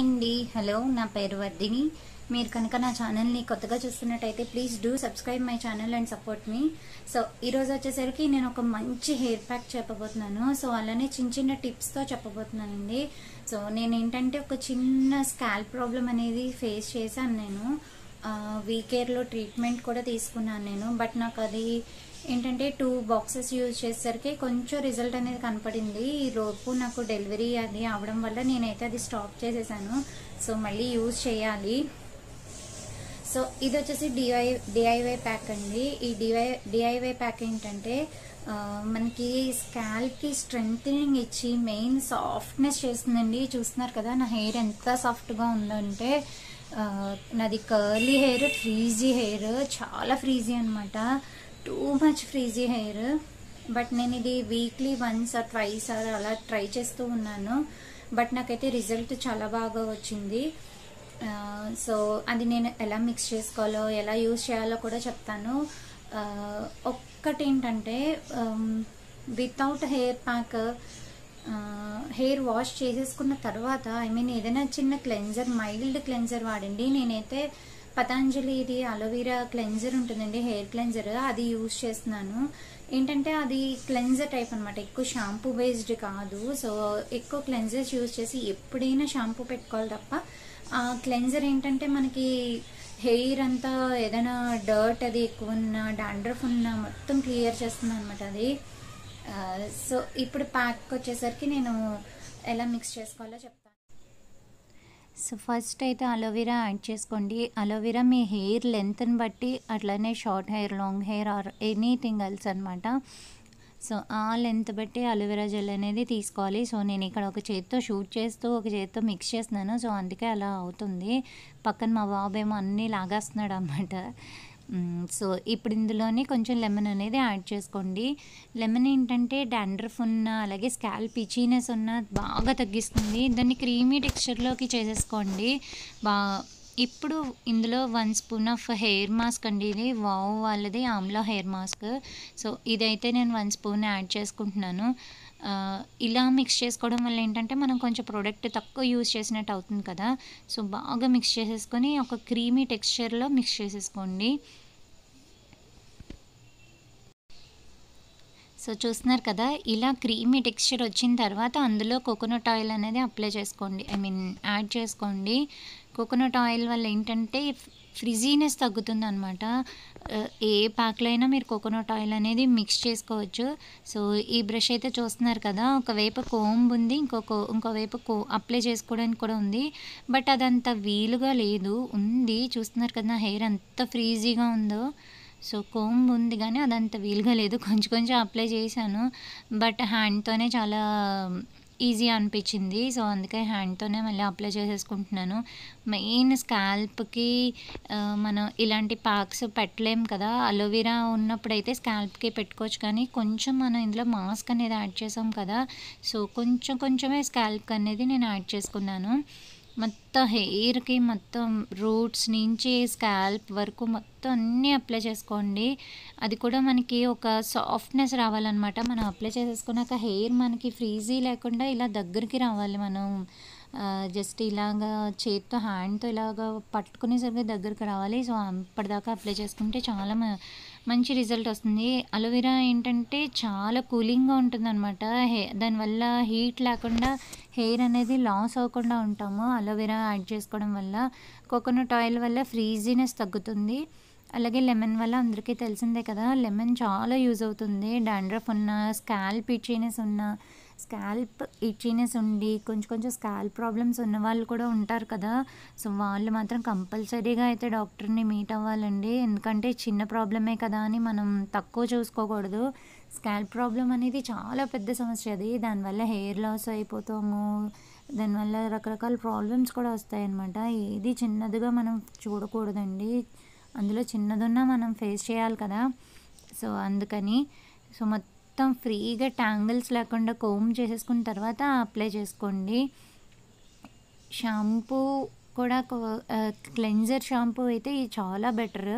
అండి హలో నా పేరు వర్ధిని మీరు కనుక నా ఛానల్ని కొత్తగా చూస్తున్నట్టయితే please do subscribe my channel and support me so ఈరోజు వచ్చేసరికి నేను ఒక మంచి హెయిర్ ప్యాక్ చెప్పబోతున్నాను సో అలానే చిన్న చిన్న టిప్స్తో చెప్పబోతున్నానండి సో నేను ఏంటంటే ఒక చిన్న స్కాల్ ప్రాబ్లం అనేది ఫేస్ చేశాను నేను వీకేర్లో ట్రీట్మెంట్ కూడా తీసుకున్నాను నేను బట్ నాకు అది ఏంటంటే టూ బాక్సెస్ యూజ్ చేసేసరికి కొంచెం రిజల్ట్ అనేది కనపడింది ఈ లోపు నాకు డెలివరీ అది అవడం వల్ల నేనైతే అది స్టాప్ చేసేసాను సో మళ్ళీ యూజ్ చేయాలి సో ఇది వచ్చేసి డిఐ డిఐవై ప్యాక్ అండి ఈ డిఐ డిఐవై ప్యాక్ ఏంటంటే ఆ, మనకి స్కాల్ప్కి స్ట్రెంగ్ ఇచ్చి మెయిన్ సాఫ్ట్నెస్ చేస్తుందండి చూస్తున్నారు కదా నా హెయిర్ ఎంత సాఫ్ట్గా ఉందంటే ఆ, నాది కర్లీ హెయిర్ ఫ్రీజీ హెయిర్ చాలా ఫ్రీజీ అనమాట too much frizzy hair but నేను ఇది weekly once or twice or అలా ట్రై చేస్తూ ఉన్నాను బట్ నాకైతే రిజల్ట్ చాలా బాగా వచ్చింది ఆ, సో అది నేను ఎలా మిక్స్ చేసుకోవాలో ఎలా యూజ్ చేయాలో కూడా చెప్తాను ఆ, ఒక్కటి ఏంటంటే without hair pack hair wash చేసేసుకున్న తర్వాత ఐ మీన్ ఏదైనా చిన్న క్లెన్జర్ మైల్డ్ క్లెన్జర్ వాడండి నేనైతే పతాంజలి ఇది అలోవీరా క్లెన్జర్ ఉంటుందండి హెయిర్ క్లెన్జర్ అది యూజ్ చేస్తున్నాను ఏంటంటే అది క్లెన్జర్ టైప్ అనమాట ఎక్కువ షాంపూ బేస్డ్ కాదు సో ఎక్కువ క్లెన్జర్స్ యూజ్ చేసి ఎప్పుడైనా షాంపూ పెట్టుకోవాలి తప్ప ఆ క్లెన్జర్ ఏంటంటే మనకి హెయిర్ అంతా ఏదైనా డర్ట్ అది ఎక్కువ ఉన్నా డాండ్రఫ్ ఉన్నా మొత్తం క్లియర్ చేస్తుంది అనమాట అది ఆ, సో ఇప్పుడు ప్యాక్ వచ్చేసరికి నేను ఎలా మిక్స్ చేసుకోవాలో చెప్తాను సో ఫస్ట్ అయితే అలోవెరా యాడ్ చేసుకోండి అలోవెరా మీ హెయిర్ లెంత్ని బట్టి అట్లనే short hair long hair or anything else అనమాట సో ఆ లెంత్ బట్టి అలోవెరా జెల్ అనేది తీసుకోవాలి సో నేను ఇక్కడ ఒక చేత్తో షూట్ చేస్తూ ఒక చేత్తో మిక్స్ చేస్తున్నాను సో అందుకే అలా అవుతుంది పక్కన మా బాబేమో అన్నీ లాగేస్తున్నాడు అనమాట సో ఇప్పుడు ఇందులోని కొంచెం లెమన్ అనేది యాడ్ చేసుకోండి లెమన్ ఏంటంటే డాండ్రఫ్ ఉన్న అలాగే స్కాల్ప్ ఇచీనెస్ ఉన్న బాగా తగ్గిస్తుంది దాన్ని క్రీమీ టెక్స్చర్లోకి చేసేసుకోండి బా ఇప్పుడు ఇందులో one spoon of hair mask అండి ఇది వావ్ వాళ్ళది ఆమ్లా హెయిర్ మాస్క్ సో ఇదైతే నేను వన్ స్పూన్ యాడ్ చేసుకుంటున్నాను ఆ, ఇలా మిక్స్ చేసుకోవడం వల్ల ఏంటంటే మనం కొంచెం ప్రోడక్ట్ తక్కువ యూజ్ చేసినట్టు అవుతుంది కదా సో బాగా మిక్స్ చేసేసుకొని ఒక క్రీమీ టెక్స్చర్లో మిక్స్ చేసేసుకోండి సో చూస్తున్నారు కదా ఇలా క్రీమీ టెక్స్చర్ వచ్చిన తర్వాత అందులో కోకోనట్ ఆయిల్ అనేది అప్లై చేసుకోండి ఐ మీన్ యాడ్ చేసుకోండి కోకోనట్ ఆయిల్ వల్ల ఏంటంటే ఫ్రిజీనెస్ తగ్గుతుంది అనమాట ఏ ప్యాక్లో అయినా మీరు కోకోనట్ ఆయిల్ అనేది మిక్స్ చేసుకోవచ్చు సో ఈ బ్రష్ అయితే చూస్తున్నారు కదా ఒకవైపు కోంబ్ ఉంది ఇంకొక ఇంకోవైపు కో అప్లై చేసుకోవడానికి కూడా ఉంది బట్ అదంత వీలుగా లేదు ఉంది చూస్తున్నారు కదా నా హెయిర్ ఎంత ఫ్రీజీగా ఉందో సో కోంబ్ ఉంది కానీ అదంత వీలుగా లేదు కొంచెం కొంచెం అప్లై చేశాను బట్ హ్యాండ్తోనే చాలా ఈజీ అనిపించింది సో అందుకే హ్యాండ్తోనే మళ్ళీ అప్లై చేసేసుకుంటున్నాను మెయిన్ స్కాల్ప్కి మనం ఇలాంటి ప్యాక్స్ పెట్టలేం కదా అలోవెరా ఉన్నప్పుడైతే స్కాల్ప్కి పెట్టుకోవచ్చు కానీ కొంచెం మనం ఇందులో మాస్క్ అనేది యాడ్ చేసాం కదా సో కొంచెం కొంచెమే స్కాల్ప్ అనేది నేను యాడ్ చేసుకున్నాను మొత్తం హెయిర్కి మొత్తం రూట్స్ నుంచి స్కాల్ప్ వరకు మొత్తం అన్నీ అప్లై చేసుకోండి అది కూడా మనకి ఒక సాఫ్ట్నెస్ రావాలన్నమాట మనం అప్లై చేసేసుకున్నాక హెయిర్ మనకి ఫ్రీజీ లేకుండా ఇలా దగ్గరికి రావాలి మనం జస్ట్ ఇలాగా చేత్తో హ్యాండ్తో ఇలాగా పట్టుకునేసరికి దగ్గరికి రావాలి సో అప్పటిదాకా అప్లై చేసుకుంటే చాలా మ- మంచి రిజల్ట్ వస్తుంది అలోవెరా ఏంటంటే చాలా కూలింగ్గా ఉంటుంది అనమాట హే దానివల్ల హీట్ లేకుండా హెయిర్ అనేది లాస్ అవ్వకుండా ఉంటాము అలోవెరా యాడ్ చేసుకోవడం వల్ల కోకోనట్ ఆయిల్ వల్ల ఫ్రీజీనెస్ తగ్గుతుంది అలాగే లెమన్ వల్ల అందరికీ తెలిసిందే కదా లెమన్ చాలా యూజ్ అవుతుంది డాండ్రఫ్ ఉన్న స్కాల్ప్ ఇచ్చీనెస్ ఉన్న స్కాల్ప్ ఇచ్చీనెస్ ఉండి కొంచెం కొంచెం స్కాల్ప్ ప్రాబ్లమ్స్ ఉన్న వాళ్ళు కూడా ఉంటారు కదా సో వాళ్ళు మాత్రం కంపల్సరీగా అయితే డాక్టర్ని మీట్ అవ్వాలండి ఎందుకంటే చిన్న ప్రాబ్లమే కదా అని మనం తక్కువ చూసుకోకూడదు స్కాల్ప్ ప్రాబ్లం అనేది చాలా పెద్ద సమస్య అది దానివల్ల హెయిర్ లాస్ అయిపోతాము దానివల్ల రకరకాల ప్రాబ్లమ్స్ కూడా వస్తాయన్నమాట ఏది చిన్నదిగా మనం చూడకూడదండి అందులో చిన్నదున్నా మనం ఫేస్ చేయాలి కదా సో అందుకని సో మొత్తం ఫ్రీగా ట్యాంగిల్స్ లేకుండా కోమ్ చేసేసుకున్న తర్వాత అప్లై చేసుకోండి షాంపూ కూడా క్లెన్జర్ షాంపూ అయితే ఇది చాలా బెటర్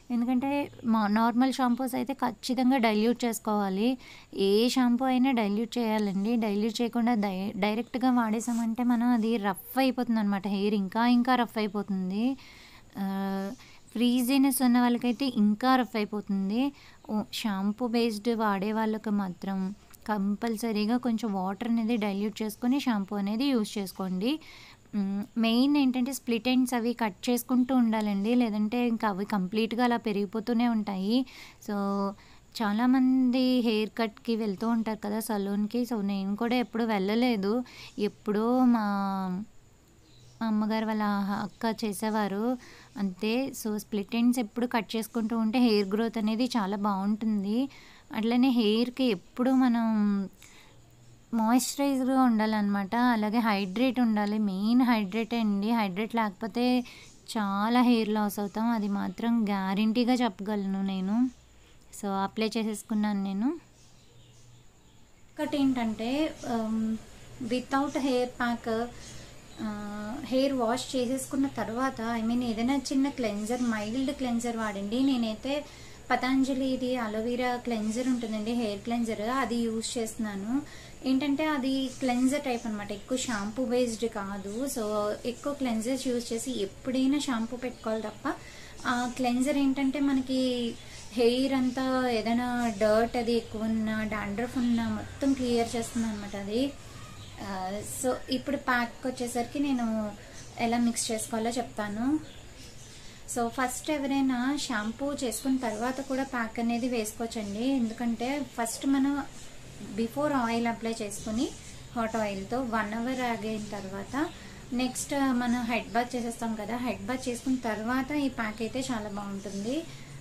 ఎందుకంటే మా నార్మల్ షాంపూస్ అయితే ఖచ్చితంగా డైల్యూట్ చేసుకోవాలి ఏ షాంపూ అయినా డైల్యూట్ చేయాలండి డైల్యూట్ చేయకుండా డై డైరెక్ట్గా వాడేసామంటే మనం అది రఫ్ అయిపోతుంది అనమాట హెయిర్ ఇంకా ఇంకా రఫ్ అయిపోతుంది ఫ్రీజీనెస్ ఉన్న వాళ్ళకైతే ఇంకా రఫ్ అయిపోతుంది షాంపూ బేస్డ్ వాడే వాళ్ళకి మాత్రం కంపల్సరీగా కొంచెం వాటర్ అనేది డైల్యూట్ చేసుకొని షాంపూ అనేది యూస్ చేసుకోండి మెయిన్ ఏంటంటే స్ప్లిట్ ఎండ్స్ అవి కట్ చేసుకుంటూ ఉండాలండి లేదంటే ఇంకా అవి కంప్లీట్గా అలా పెరిగిపోతూనే ఉంటాయి సో చాలామంది హెయిర్ కట్కి వెళ్తూ ఉంటారు కదా సలూన్కి సో నేను కూడా ఎప్పుడు వెళ్ళలేదు ఎప్పుడో మా మా అమ్మగారు వాళ్ళ అక్క చేసేవారు అంతే సో స్ప్లిట్ ఎండ్స్ ఎప్పుడు కట్ చేసుకుంటూ ఉంటే హెయిర్ గ్రోత్ అనేది చాలా బాగుంటుంది అట్లనే హెయిర్కి ఎప్పుడు మనం మాయిశ్చరైజ్గా ఉండాలన్నమాట అలాగే హైడ్రేట్ ఉండాలి మెయిన్ హైడ్రేట్ అండి హైడ్రేట్ లేకపోతే చాలా హెయిర్ లాస్ అవుతాం అది మాత్రం గ్యారంటీగా చెప్పగలను నేను సో అప్లై చేసేసుకున్నాను నేను ఒకటి ఏంటంటే without hair pack hair wash చేసేసుకున్న తర్వాత ఐ మీన్ ఏదైనా చిన్న క్లెన్జర్ మైల్డ్ క్లెన్జర్ వాడండి నేనైతే పతాంజలి ఇది అలోవీరా క్లెన్జర్ ఉంటుందండి హెయిర్ క్లెన్జర్ అది యూజ్ చేస్తున్నాను ఏంటంటే అది క్లెన్జర్ టైప్ అనమాట ఎక్కువ షాంపూ బేస్డ్ కాదు సో ఎక్కువ క్లెన్జర్స్ యూజ్ చేసి ఎప్పుడైనా షాంపూ పెట్టుకోవాలి తప్ప ఆ క్లెన్జర్ ఏంటంటే మనకి హెయిర్ అంతా ఏదైనా డర్ట్ అది ఎక్కువ ఉన్నా డాండ్రఫ్ ఉన్నా మొత్తం క్లియర్ చేస్తుంది అనమాట అది సో ఇప్పుడు ప్యాక్ వచ్చేసరికి నేను ఎలా మిక్స్ చేసుకోవాలో చెప్తాను సో ఫస్ట్ ఎవరైనా షాంపూ చేసుకున్న తర్వాత కూడా ప్యాక్ అనేది వేసుకోవచ్చండి ఎందుకంటే ఫస్ట్ మనం బిఫోర్ ఆయిల్ అప్లై చేసుకుని హాట్ ఆయిల్తో వన్ అవర్ ఆగిన తర్వాత నెక్స్ట్ మనం హెడ్ బాత్ చేసేస్తాం కదా హెడ్ బాత్ చేసుకున్న తర్వాత ఈ ప్యాక్ అయితే చాలా బాగుంటుంది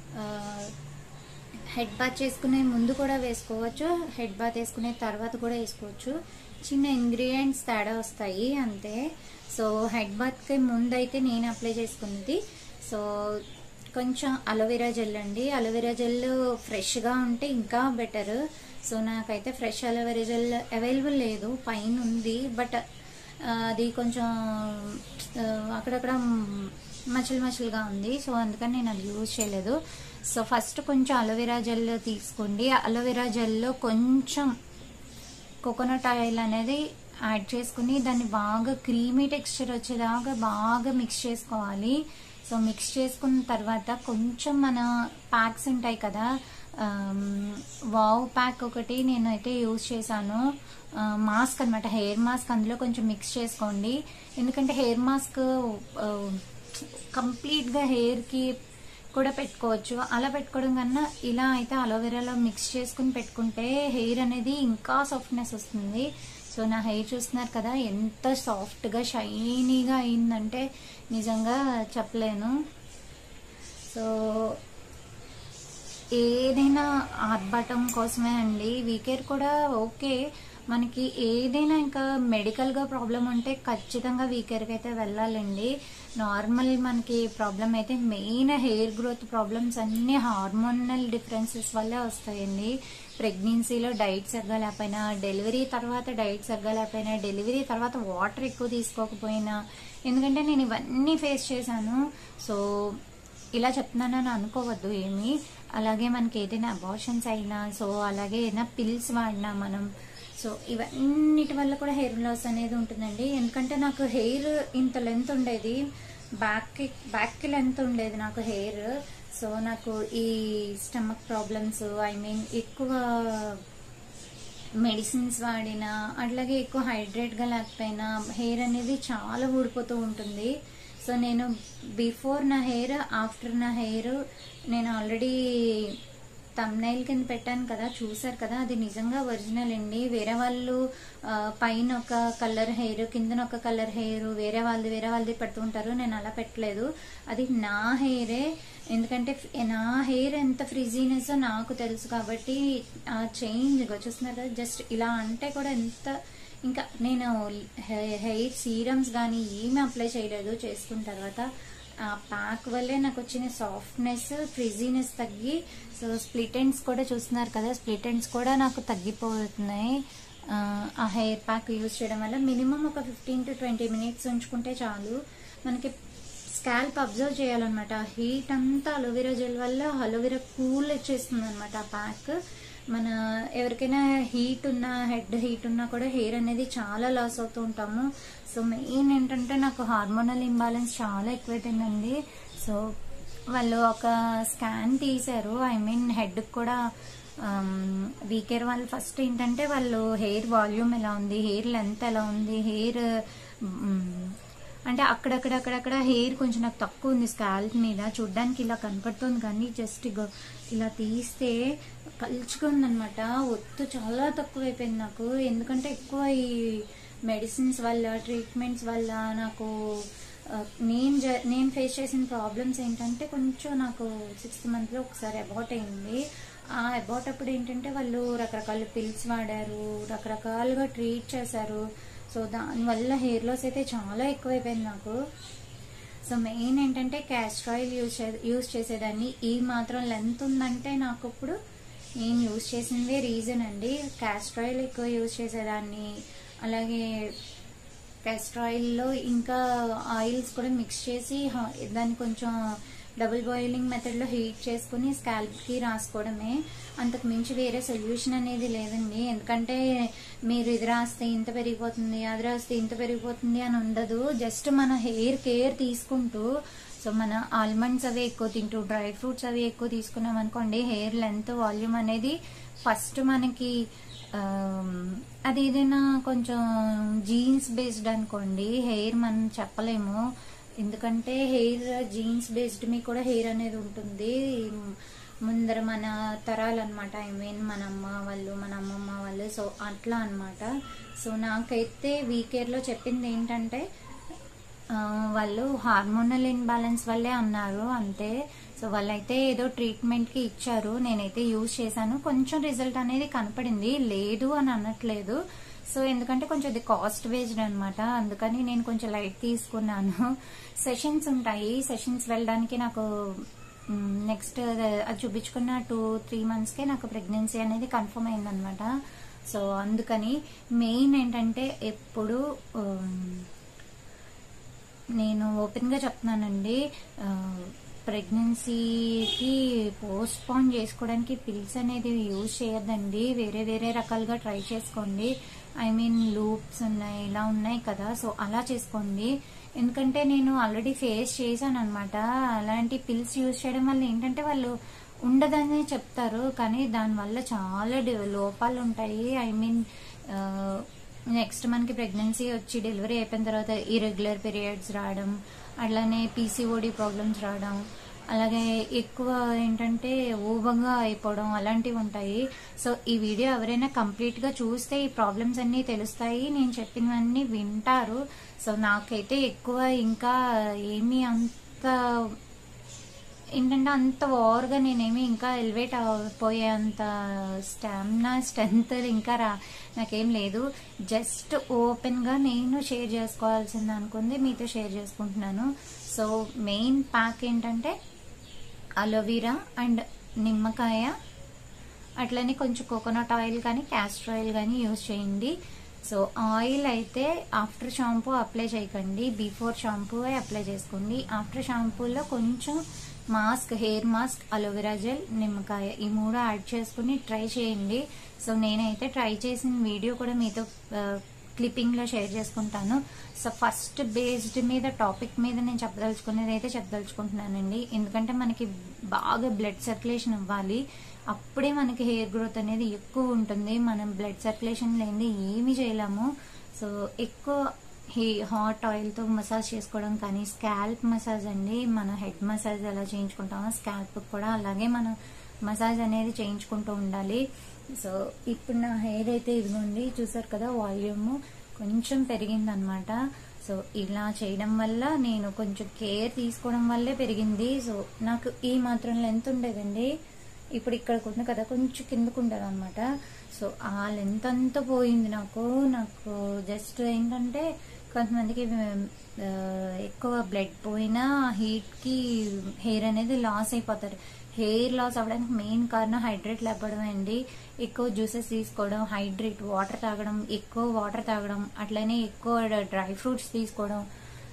హెడ్ బాత్ చేసుకునే ముందు కూడా వేసుకోవచ్చు హెడ్ బాత్ వేసుకునే తర్వాత కూడా వేసుకోవచ్చు చిన్న ఇంగ్రీడియంట్స్ తేడా వస్తాయి అంతే సో హెడ్ బాత్కి ముందు అయితే నేను అప్లై చేసుకున్నది సో కొంచెం అలోవెరా జెల్ అండి అలోవెరా జెల్ ఫ్రెష్గా ఉంటే ఇంకా బెటర్ సో నాకైతే ఫ్రెష్ అలోవెరా జెల్ అవైలబుల్ లేదు పైన ఉంది బట్ అది కొంచెం అక్కడక్కడ మచ్చలు మచ్చలుగా ఉంది సో అందుకని నేను అది యూజ్ చేయలేదు సో ఫస్ట్ కొంచెం అలోవెరా జెల్ తీసుకోండి అలోవెరా జెల్లో కొంచెం కోకోనట్ ఆయిల్ అనేది యాడ్ చేసుకుని దాన్ని బాగా క్రీమీ టెక్స్చర్ వచ్చేదాకా బాగా మిక్స్ చేసుకోవాలి సో మిక్స్ చేసుకున్న తర్వాత కొంచెం మన ప్యాక్స్ ఉంటాయి కదా వావ్ ప్యాక్ ఒకటి నేను అయితే యూజ్ చేశాను మాస్క్ అనమాట హెయిర్ మాస్క్ అందులో కొంచెం మిక్స్ చేసుకోండి ఎందుకంటే హెయిర్ మాస్క్ కంప్లీట్గా హెయిర్కి కూడా పెట్టుకోవచ్చు అలా పెట్టుకోవడం కన్నా ఇలా అయితే అలోవెరాలో మిక్స్ చేసుకుని పెట్టుకుంటే హెయిర్ అనేది ఇంకా సాఫ్ట్నెస్ వస్తుంది సో నా హెయిర్ చూస్తున్నారు కదా ఎంత సాఫ్ట్గా షైనీగా అయిందంటే నిజంగా చెప్పలేను సో ఏదైనా ఆర్భాటం కోసమే అండి వీకేర్ కూడా ఓకే మనకి ఏదైనా ఇంకా మెడికల్గా ప్రాబ్లం ఉంటే ఖచ్చితంగా వీకేర్కి అయితే వెళ్ళాలండి నార్మల్ మనకి ప్రాబ్లం అయితే మెయిన్ హెయిర్ గ్రోత్ ప్రాబ్లమ్స్ అన్నీ హార్మోనల్ డిఫరెన్సెస్ వల్లే వస్తాయండి ప్రెగ్నెన్సీలో డైట్ సగ్గలేకపోయినా డెలివరీ తర్వాత డైట్ సగ్గలేకపోయినా డెలివరీ తర్వాత వాటర్ ఎక్కువ తీసుకోకపోయినా ఎందుకంటే నేను ఇవన్నీ ఫేస్ చేశాను సో ఇలా చెప్తున్నానని అనుకోవద్దు ఏమి అలాగే మనకి ఏదైనా అబార్షన్స్ అయినా సో అలాగే ఏదైనా పిల్స్ వాడినా మనం సో ఇవన్నిటి వల్ల కూడా హెయిర్ లాస్ అనేది ఉంటుందండి ఎందుకంటే నాకు హెయిర్ ఇంత లెంత్ ఉండేది బ్యాక్ బ్యాక్కి లెంత్ ఉండేది నాకు హెయిర్ సో నాకు ఈ స్టమక్ ప్రాబ్లమ్స్ ఐ మీన్ ఎక్కువ మెడిసిన్స్ వాడినా అట్లాగే ఎక్కువ హైడ్రేట్గా లేకపోయినా హెయిర్ అనేది చాలా ఊడిపోతూ ఉంటుంది సో నేను బిఫోర్ నా హెయిర్ ఆఫ్టర్ నా హెయిర్ నేను ఆల్రెడీ తమ్నైల్ కింద పెట్టాను కదా చూసారు కదా అది నిజంగా ఒరిజినల్ అండి వేరే వాళ్ళు ఆ, పైన ఒక కలర్ హెయిర్ కిందన ఒక కలర్ హెయిర్ వేరే వాళ్ళది వేరే వాళ్ళది పెడుతుంటారు నేను అలా పెట్టలేదు అది నా హెయిరే ఎందుకంటే ఫ్- నా హెయిర్ ఎంత ఫ్రిజీనెస్ నాకు తెలుసు కాబట్టి ఆ చేంజ్ చూస్తున్నారు కదా జస్ట్ ఇలా అంటే కూడా ఎంత ఇంకా నేను హె- హెయిర్ సీరమ్స్ కానీ ఏమీ అప్లై చేయలేదు చేసుకున్న తర్వాత ఆ ప్యాక్ వల్లే నాకు వచ్చిన సాఫ్ట్నెస్ ఫ్రిజీనెస్ తగ్గి సో స్ప్లిట్ ఎండ్స్ కూడా చూస్తున్నారు కదా స్ప్లిట్ ఎండ్స్ కూడా నాకు తగ్గిపోతున్నాయి ఆ, ఆ హెయిర్ ప్యాక్ యూజ్ చేయడం వల్ల మినిమం ఒక ఫిఫ్టీన్ టు ట్వంటీ మినిట్స్ ఉంచుకుంటే చాలు మనకి స్కాల్ప్ అబ్జర్వ్ చేయాలన్నమాట హీట్ అంతా అలోవెరా జెల్ వల్ల అలోవెరా కూల్ వచ్చేస్తుంది అనమాట ఆ ప్యాక్ మన ఎవరికైనా హీట్ ఉన్నా హెడ్ హీట్ ఉన్నా కూడా హెయిర్ అనేది చాలా లాస్ అవుతూ ఉంటాము సో మెయిన్ ఏంటంటే నాకు హార్మోనల్ ఇంబ్యాలెన్స్ చాలా ఎక్కువైపోయిందండి సో వాళ్ళు ఒక స్కాన్ తీశారు ఐ మీన్ హెడ్ కూడా వీకేర్ వాళ్ళు ఫస్ట్ ఏంటంటే వాళ్ళు హెయిర్ వాల్యూమ్ ఎలా ఉంది హెయిర్ లెంత్ ఎలా ఉంది హెయిర్ అంటే అక్కడక్కడ అక్కడక్కడ హెయిర్ కొంచెం నాకు తక్కువ ఉంది స్కాల్ప్ మీద చూడ్డానికి ఇలా కనపడుతుంది కానీ జస్ట్ ఇగో ఇలా తీస్తే కలుచుకుందనమాట ఒత్తు చాలా తక్కువ అయిపోయింది నాకు ఎందుకంటే ఎక్కువ ఈ మెడిసిన్స్ వల్ల ట్రీట్మెంట్స్ వల్ల నాకు ఆ, నేను జ- నేను ఫేస్ చేసిన ప్రాబ్లమ్స్ ఏంటంటే కొంచెం నాకు సిక్స్త్ మంత్లో ఒకసారి అబౌట్ అయింది ఆ అబౌట్ అప్పుడు ఏంటంటే వాళ్ళు రకరకాల పిల్స్ వాడారు రకరకాలుగా ట్రీట్ చేశారు సో దానివల్ల హెయిర్ లాస్ అయితే చాలా ఎక్కువైపోయింది నాకు సో మెయిన్ ఏంటంటే క్యాస్టర్ ఆయిల్ యూజ్ చే యూజ్ చేసేదాన్ని ఈ మాత్రం లెంత్ ఉందంటే నాకు ఇప్పుడు నేను యూజ్ చేసిందే రీజన్ అండి క్యాస్టర్ ఆయిల్ ఎక్కువ యూజ్ చేసేదాన్ని అలాగే క్యాస్టర్ ఆయిల్లో ఇంకా ఆయిల్స్ కూడా మిక్స్ చేసి హ- దాన్ని కొంచెం డబుల్ బాయిలింగ్ మెథడ్లో హీట్ చేసుకుని స్కాల్ప్కి రాసుకోవడమే అంతకు మించి వేరే సొల్యూషన్ అనేది లేదండి ఎందుకంటే మీరు ఇది రాస్తే ఇంత పెరిగిపోతుంది అది రాస్తే ఇంత పెరిగిపోతుంది అని ఉండదు జస్ట్ మన హెయిర్ కేర్ తీసుకుంటూ సో మన ఆల్మండ్స్ అవి ఎక్కువ తింటూ డ్రై ఫ్రూట్స్ అవి ఎక్కువ తీసుకున్నాం అనుకోండి హెయిర్ లెంత్ వాల్యూమ్ అనేది ఫస్ట్ మనకి ఆమ్, అది ఏదైనా కొంచెం జీన్స్ బేస్డ్ అనుకోండి హెయిర్ మనం చెప్పలేము ఎందుకంటే హెయిర్ జీన్స్ బేస్డ్ మీ కూడా హెయిర్ అనేది ఉంటుంది ముందర మన తరాలు అనమాట ఐ మీన్ మన అమ్మ వాళ్ళు మన అమ్మమ్మ వాళ్ళు సో అట్లా అన్నమాట సో నాకైతే వీకేర్లో చెప్పింది ఏంటంటే ఆ, వాళ్ళు హార్మోనల్ ఇన్బ్యాలెన్స్ వల్లే అన్నారు అంతే సో వాళ్ళైతే ఏదో ట్రీట్మెంట్ కి ఇచ్చారు నేనైతే యూజ్ చేశాను కొంచెం రిజల్ట్ అనేది కనపడింది లేదు అని అనట్లేదు సో ఎందుకంటే కొంచెం ఇది కాస్ట్ బేస్డ్ అనమాట అందుకని నేను కొంచెం లైట్ తీసుకున్నాను సెషన్స్ ఉంటాయి సెషన్స్ వెళ్ళడానికి నాకు నెక్స్ట్ అది చూపించుకున్న టూ త్రీ మంత్స్కే నాకు ప్రెగ్నెన్సీ అనేది కన్ఫర్మ్ అయిందనమాట సో అందుకని మెయిన్ ఏంటంటే ఎప్పుడు ఉమ్, నేను ఓపెన్ గా చెప్తున్నానండి ఆ, ప్రెగ్నెన్సీకి పోస్ట్ పోన్ చేసుకోవడానికి పిల్స్ అనేది యూజ్ చేయొద్దండి వేరే వేరే రకాలుగా ట్రై చేసుకోండి ఐ మీన్ లూప్స్ ఉన్నాయి ఇలా ఉన్నాయి కదా సో అలా చేసుకోండి ఎందుకంటే నేను ఆల్రెడీ ఫేస్ చేశాను అనమాట అలాంటి పిల్స్ యూజ్ చేయడం వల్ల ఏంటంటే వాళ్ళు ఉండదని చెప్తారు కానీ దానివల్ల చాలా డి- లోపాలు ఉంటాయి ఐ మీన్ నెక్స్ట్ మనకి ప్రెగ్నెన్సీ వచ్చి డెలివరీ అయిపోయిన తర్వాత ఇరెగ్యులర్ పీరియడ్స్ రావడం అట్లానే పీసీఓడి ప్రాబ్లమ్స్ రావడం అలాగే ఎక్కువ ఏంటంటే ఊబగా అయిపోవడం అలాంటివి ఉంటాయి సో ఈ వీడియో ఎవరైనా కంప్లీట్ గా చూస్తే ఈ ప్రాబ్లమ్స్ అన్ని తెలుస్తాయి నేను చెప్పినవన్నీ వింటారు సో నాకైతే ఎక్కువ ఇంకా ఏమీ అంత ఏంటంటే అంత ఓవర్గా నేనేమి ఇంకా ఎలివేట్ అయిపోయేంత స్టామినా స్ట్రెంగ్త్ ఇంకా రా నాకేం లేదు జస్ట్ ఓపెన్గా నేను షేర్ చేసుకోవాల్సింది అనుకుంది మీతో షేర్ చేసుకుంటున్నాను సో మెయిన్ ప్యాక్ ఏంటంటే అలోవీరా అండ్ నిమ్మకాయ అట్లనే కొంచెం కోకోనట్ ఆయిల్ కానీ క్యాస్టర్ ఆయిల్ కానీ యూజ్ చేయండి సో ఆయిల్ అయితే ఆఫ్టర్ షాంపూ అప్లై చేయకండి బిఫోర్ షాంపూ అప్లై చేసుకోండి ఆఫ్టర్ షాంపూలో కొంచెం mask hair mask aloe vera gel నిమ్మకాయ ఈ మూడు యాడ్ చేసుకుని ట్రై చేయండి సో నేనైతే ట్రై చేసిన వీడియో కూడా మీతో క్లిప్పింగ్ లో షేర్ చేసుకుంటాను సో ఫస్ట్ బేస్డ్ మీద టాపిక్ మీద నేను చెప్పదలుచుకునేది అయితే చెప్పదలుచుకుంటున్నానండి ఎందుకంటే మనకి బాగా బ్లడ్ సర్క్యులేషన్ ఇవ్వాలి అప్పుడే మనకి హెయిర్ గ్రోత్ అనేది ఎక్కువ ఉంటుంది మనం బ్లడ్ సర్క్యులేషన్ లేనిది ఏమీ చేయలేము సో ఎక్కువ హీ హాట్ ఆయిల్తో మసాజ్ చేసుకోవడం కానీ స్కాల్ప్ మసాజ్ అండి మన హెడ్ మసాజ్ ఎలా చేయించుకుంటామో స్కాల్ప్ కూడా అలాగే మనం మసాజ్ అనేది చేయించుకుంటూ ఉండాలి సో ఇప్పుడు నా హెయిర్ అయితే ఇదిగోండి చూసారు కదా వాల్యూమ్ కొంచెం పెరిగిందనమాట సో ఇలా చేయడం వల్ల నేను కొంచెం కేర్ తీసుకోవడం వల్లే పెరిగింది సో నాకు ఈ మాత్రం లెంత్ ఉండేదండి ఇప్పుడు ఇక్కడికి ఉంది కదా కొంచెం కిందకు ఉండదు అనమాట సో ఆ లెంత్ అంతా పోయింది నాకు నాకు జస్ట్ ఏంటంటే కొంతమందికి ఆ, ఎక్కువ బ్లడ్ పోయినా హీట్ కి హెయిర్ అనేది లాస్ అయిపోతారు హెయిర్ లాస్ అవ్వడానికి మెయిన్ కారణం హైడ్రేట్ లేకపోవడం అండి ఎక్కువ జ్యూసెస్ తీసుకోవడం హైడ్రేట్ వాటర్ తాగడం ఎక్కువ వాటర్ తాగడం అట్లనే ఎక్కువ డ్రై ఫ్రూట్స్ తీసుకోవడం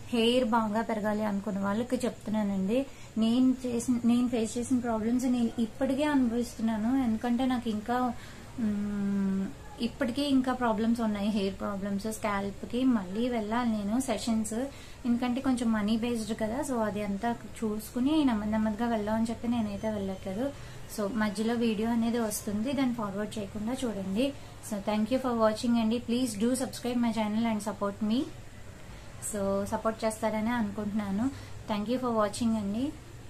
హెయిర్ బాగా పెరగాలి అనుకున్న వాళ్ళకి చెప్తున్నానండి నేను చేసిన నేను ఫేస్ చేసిన ప్రాబ్లమ్స్ నేను ఇప్పటికే అనుభవిస్తున్నాను ఎందుకంటే నాకు ఇంకా మ్, ఇప్పటికీ ఇంకా ప్రాబ్లమ్స్ ఉన్నాయి హెయిర్ ప్రాబ్లమ్స్ స్కాల్ప్ కి మళ్ళీ వెళ్ళాలి నేను సెషన్స్ ఎందుకంటే కొంచెం మనీ బేస్డ్ కదా సో అది అంతా చూసుకుని నెమ్మది నెమ్మదిగా వెళ్దామని చెప్పి నేనైతే వెళ్ళట్లేదు సో మధ్యలో వీడియో అనేది వస్తుంది దాన్ని ఫార్వర్డ్ చేయకుండా చూడండి so thank you for watching అండి please do subscribe my channel and support me so support చేస్తారని అనుకుంటున్నాను థ్యాంక్ యూ ఫర్ వాచింగ్ అండి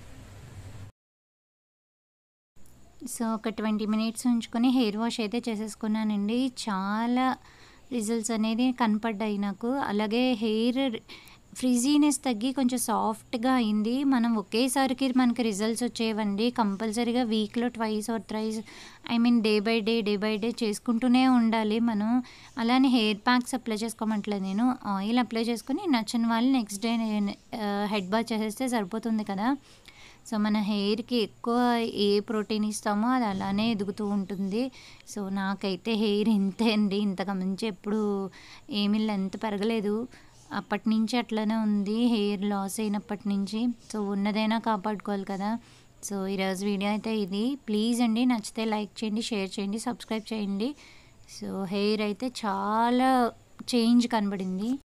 సో ఒక ట్వంటీ మినిట్స్ ఉంచుకొని హెయిర్ వాష్ అయితే చేసేసుకున్నానండి చాలా రిజల్ట్స్ అనేది కనపడ్డాయి నాకు అలాగే హెయిర్ ఫ్రిజీనెస్ తగ్గి కొంచెం సాఫ్ట్గా అయింది మనం ఒకేసారికి మనకి రిజల్ట్స్ వచ్చేవండి కంపల్సరీగా వీక్లో twice or thrice I mean day by day day by day చేసుకుంటూనే ఉండాలి మనం అలానే హెయిర్ ప్యాక్స్ అప్లై చేసుకోమంటలేదు నేను ఆయిల్ అప్లై చేసుకుని నచ్చిన వాళ్ళు నెక్స్ట్ డే హెడ్ బాత్ చేసేస్తే సరిపోతుంది కదా సో మన హెయిర్కి ఎక్కువ ఏ ప్రోటీన్ ఇస్తామో అది అలానే ఎదుగుతూ ఉంటుంది సో నాకైతే హెయిర్ ఇంతే అండి ఇంతకు మించి ఎప్పుడు ఏమీ లెంత్ పెరగలేదు అప్పటి నుంచి అట్లనే ఉంది హెయిర్ లాస్ అయినప్పటి నుంచి సో ఉన్నదైనా కాపాడుకోవాలి కదా సో ఈరోజు వీడియో అయితే ఇది ప్లీజ్ అండి నచ్చితే లైక్ చేయండి షేర్ చేయండి సబ్స్క్రైబ్ చేయండి సో హెయిర్ అయితే చాలా చేంజ్ కనబడింది